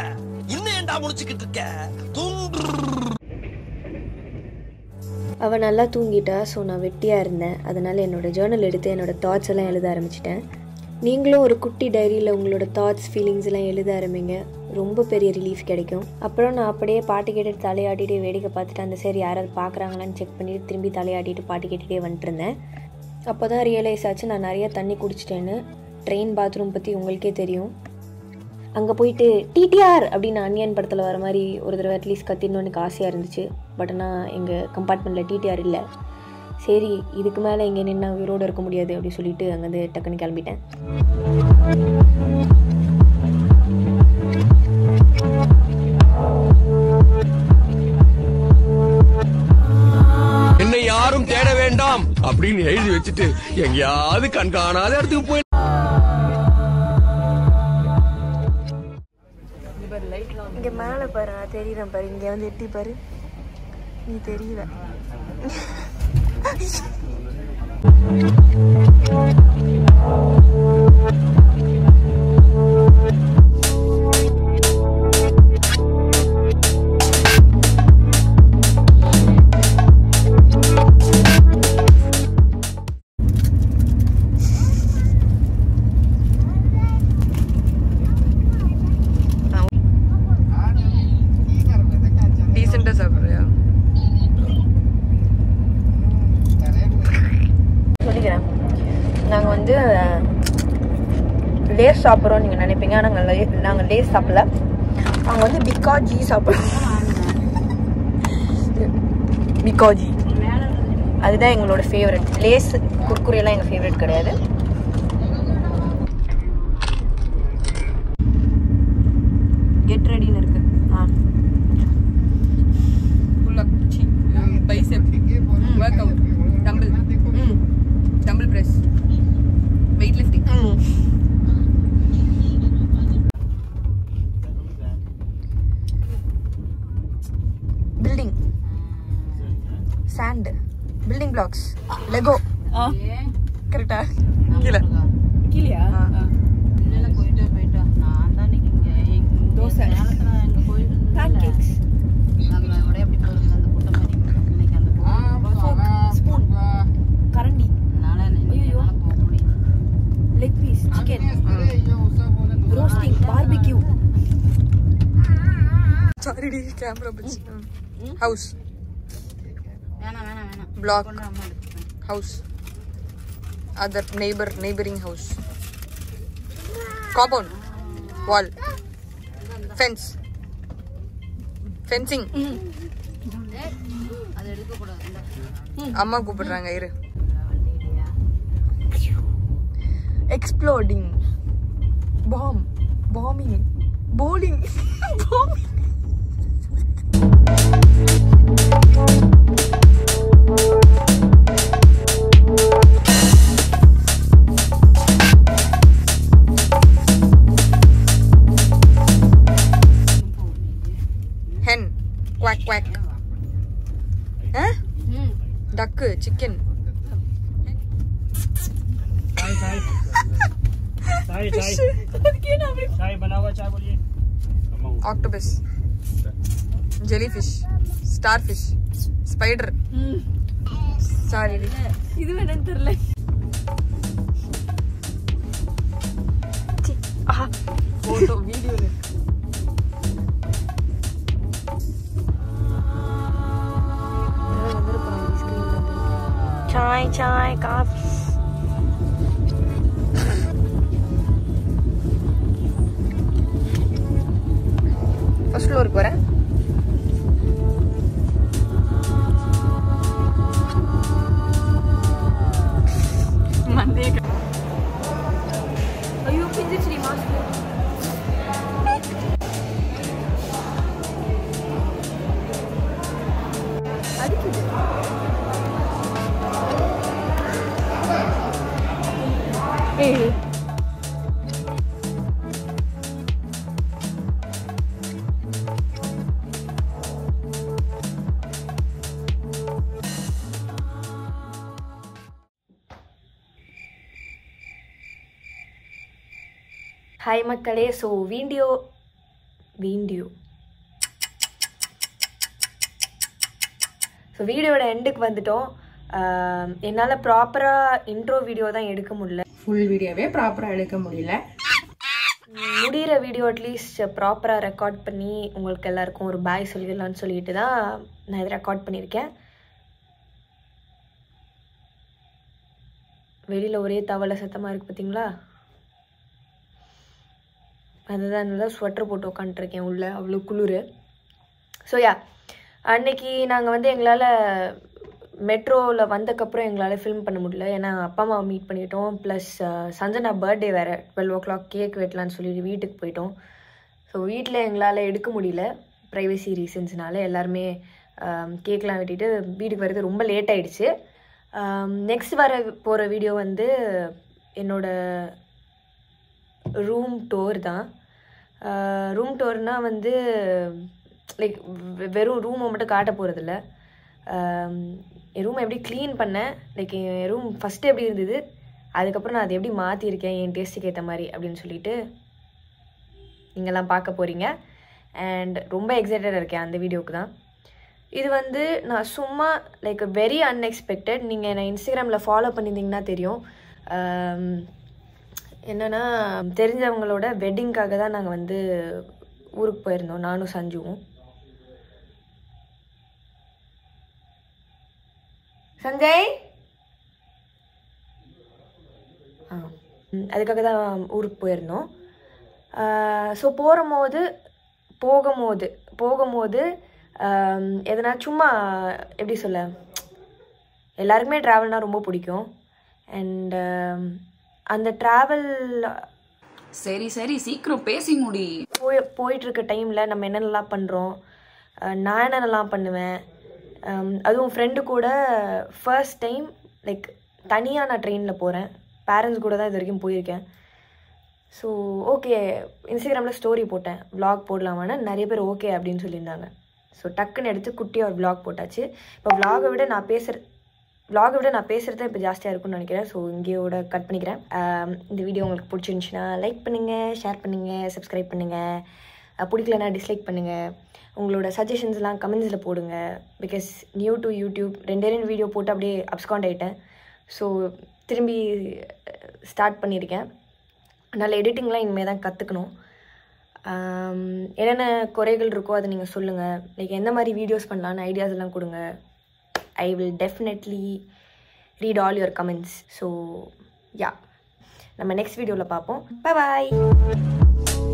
இன்னும் ஏன்டா முடிச்சுக்கிட்டு இருக்க தூங்கு அவள் நல்லா தூங்கிட்டா ஸோ நான் வெட்டியாக இருந்தேன் அதனால் என்னோடய ஜேர்னல் எடுத்து என்னோடய தாட்ஸ் எல்லாம் எழுத ஆரம்பிச்சிட்டேன் நீங்களும் ஒரு குட்டி டைரியில் உங்களோட தாட்ஸ் ஃபீலிங்ஸ் எல்லாம் எழுத ஆரம்பிங்க ரொம்ப பெரிய ரிலீஃப் கிடைக்கும் அப்புறம் நான் அப்படியே பாட்டு கேட்டுட்டு தலையாட்டிட்டு வேடிக்கை பார்த்துட்டு அந்த சரி யாராவது பார்க்குறாங்களான்னு செக் பண்ணிட்டு திரும்பி தலையாட்டிட்டு பாட்டு கேட்டுகிட்டே வந்துட்டு இருந்தேன் அப்போ தான் ரியலைஸ் ஆச்சு நான் நிறைய தண்ணி குடிச்சிட்டேன்னு ட்ரெயின் பாத்ரூம் பற்றி உங்களுக்கே தெரியும் அங்கே போயிட்டு டிடிஆர் அப்படின்னு அன்னியன் படத்தில் வர மாதிரி ஒரு தடவை அட்லீஸ்ட் கத்திடணும்னு எனக்கு ஆசையாக இருந்துச்சு பட் ஆனால் எங்கள் கம்பார்ட்மெண்ட்டில் டிடிஆர் இல்லை சரி இதுக்கு மேலே இங்கே நின்று உயிரோடு இருக்க முடியாது அப்படின்னு சொல்லிட்டு அங்கேருந்து டக்குன்னு கிளம்பிட்டேன் என்னை யாரும் தேட வேண்டாம் அப்படின்னு எழுதி வச்சுட்டு எங்கேயாவது கண்காணாத இடத்துக்கு போய் இங்கே மேலே பாரு நான் தெரியுறேன் பாரு இங்கே வந்து எட்டி பாரு நீ தெரியல டீசெண்டாக சாப்பிட்றியா சொல்லிக்கிறேன் நாங்கள் வந்து லேஸ் சாப்பிட்றோம் நீங்கள் நினைப்பீங்க ஆனால் நாங்கள் லே நாங்கள் லேஸ் சாப்பிடல அவங்க வந்து பிகாஜி சாப்பிட்றோம் பிகாஜி அதுதான் எங்களோட ஃபேவரட் லேஸ் குர்குரியெல்லாம் எங்கள் ஃபேவரட் கிடையாது கெட் ரெடின்னு இருக்கு ஆ ஃபுல்லாக சி பைசெப் ஒர்க் அவுட் டம்பிள் ம் டம்பிள் ப்ரெஸ் வெயிட் லிஃப்டிங் ம் building sand building blocks Lego கரெக்டா கீழே கீழயா தோசை பேன்கேக்ஸ் ஸ்பூன் கரண்டி leg piece chicken roasting barbecue சாரிடி camera பிடிச்சி house black house other neighbour neighbouring house compound wall fence fencing அம்மா கூப்பிடுறாங்க இரு exploding bomb பாமிங் polling பாமிங் Hen quack quack டக்கு chicken चाय चाय चाय बना हुआ चाय बोलिए octopus jellyfish star fish spider sorry இது வேணும்னு தெரியல ஃபோட்டோ வீடியோவில் சாய் சாய் காஃபி ஃபர்ஸ்ட் ஃப்ளோருக்கு வரேன் ஐயோ பிஞ்சிச்சுடி மாஸ்க் ஏய் ஹாய் மக்களே ஸோ வீடியோ வீடியோ ஸோ வீடியோட எண்டுக்கு வந்துட்டோம் என்னால் ப்ராப்பராக இன்ட்ரோ வீடியோ தான் எடுக்க முடியல ஃபுல் வீடியோவே ப்ராப்பராக எடுக்க முடியல முடிகிற வீடியோ அட்லீஸ்ட் ப்ராப்பராக ரெக்கார்ட் பண்ணி உங்களுக்கு எல்லாருக்கும் ஒரு பாய் சொல்லிடலாம்னு சொல்லிட்டு தான் நான் இதை ரெக்கார்ட் பண்ணியிருக்கேன் வெளியில் ஒரே தவளை சத்தமாக இருக்குது பார்த்தீங்களா அதுதான் நல்லா ஸ்வெட்டர் போட்டு உட்காந்துருக்கேன் உள்ளே அவ்வளோ குளிர் ஸோ யா அன்னைக்கு நாங்கள் வந்து எங்களால் மெட்ரோவில் வந்தக்கப்புறம் எங்களால் ஃபில்ம் பண்ண முடியல ஏன்னா அப்பா அம்மாவை மீட் பண்ணிட்டோம் ப்ளஸ் சஞ்சனா பர்த்டே வேறு டுவெல் ஓ கிளாக் கேக் வெட்டலான்னு சொல்லிட்டு வீட்டுக்கு போயிட்டோம் ஸோ வீட்டில் எங்களால் எடுக்க முடியல ப்ரைவசி ரீசன்ஸ்னால எல்லாருமே கேக்லாம் வெட்டிட்டு வீட்டுக்கு வர்றது ரொம்ப லேட் ஆயிடுச்சு நெக்ஸ்ட் வர போகிற வீடியோ வந்து என்னோட ரூம் டோர் தான் ரூம் டோர்னால் வந்து லைக் வெறும் ரூமை மட்டும் காட்ட போகிறதில்ல என் ரூமை எப்படி க்ளீன் பண்ணேன் லைக் என் ரூம் ஃபஸ்ட்டு எப்படி இருந்தது அதுக்கப்புறம் நான் அதை எப்படி மாற்றிருக்கேன் என் டேஸ்ட்டுக்கு ஏற்ற மாதிரி அப்படின்னு சொல்லிட்டு நீங்கள்லாம் பார்க்க போகிறீங்க அண்ட் ரொம்ப எக்ஸைட்டடாக இருக்கேன் அந்த வீடியோவுக்கு தான் இது வந்து நான் சும்மா லைக் வெரி அன்எக்ஸ்பெக்டட் நீங்கள் என்னை இன்ஸ்டாகிராமில் ஃபாலோ பண்ணியிருந்தீங்கன்னா தெரியும் ஆம், என்னன்னா தெரிஞ்சவங்களோட வெட்டிங்க்காக தான் நாங்கள் வந்து ஊருக்கு போயிருந்தோம் நானும் சஞ்சுவும் சஞ்சய் ஆ ம், அதுக்காக தான் ஊருக்கு போயிருந்தோம் ஸோ போகும்போது போகும்போது போகும்போது ஆம், எதனா சும்மா எப்படி சொல்ல எல்லாருக்குமே ட்ராவல்னால் ரொம்ப பிடிக்கும் அண்ட் அந்த ட்ராவல் சரி சரி சீக்கிரம் பேசி முடி போய் போயிட்டுருக்க டைமில் நம்ம என்னென்னலாம் பண்ணுறோம் நான் என்னென்னலாம் பண்ணுவேன் அம், அதுவும் ஃப்ரெண்டு கூட ஃபர்ஸ்ட் டைம் லைக் தனியாக நான் ட்ரெயினில் போகிறேன் பேரண்ட்ஸ் கூட தான் இது வரைக்கும் போயிருக்கேன் ஸோ ஓகே இன்ஸ்டாகிராமில் ஸ்டோரி போட்டேன் vlog போடலாமான்னு நிறைய பேர் ஓகே அப்படின்னு சொல்லியிருந்தாங்க ஸோ டக்குன்னு எடுத்து குட்டியாக ஒரு vlog போட்டாச்சு இப்போ vlog-அ விட நான் பேசுகிற vlog-அ விட நான் பேசுகிறது தான் இப்போ ஜாஸ்தியாக இருக்கும்னு நினைக்கிறேன் ஸோ இங்கேயோட கட் பண்ணிக்கிறேன் ஆம், இந்த வீடியோ உங்களுக்கு பிடிச்சிருந்துச்சுன்னா லைக் பண்ணுங்கள் ஷேர் பண்ணுங்கள் சப்ஸ்கிரைப் பண்ணுங்கள் பிடிக்கலனா டிஸ்லைக் பண்ணுங்கள் உங்களோட சஜஷன்ஸ்லாம் கமெண்ட்ஸில் போடுங்க பிகாஸ் நியூ டு யூடியூப் ரெண்டே ரெண்டு வீடியோ போட்டு அப்படியே அப்ஸ்காண்ட் ஆகிட்டேன் ஸோ திரும்பி ஸ்டார்ட் பண்ணியிருக்கேன் அதனால் எடிட்டிங்லாம் இனிமேல் தான் கற்றுக்கணும் என்னென்ன குறைகள் இருக்கோ அதை நீங்கள் சொல்லுங்கள் லைக் எந்த மாதிரி வீடியோஸ் பண்ணலான்னு ஐடியாஸ் எல்லாம் கொடுங்க I will definitely read all your comments so yeah நம்ம நெக்ஸ்ட் வீடியோவில் பார்ப்போம் பாய்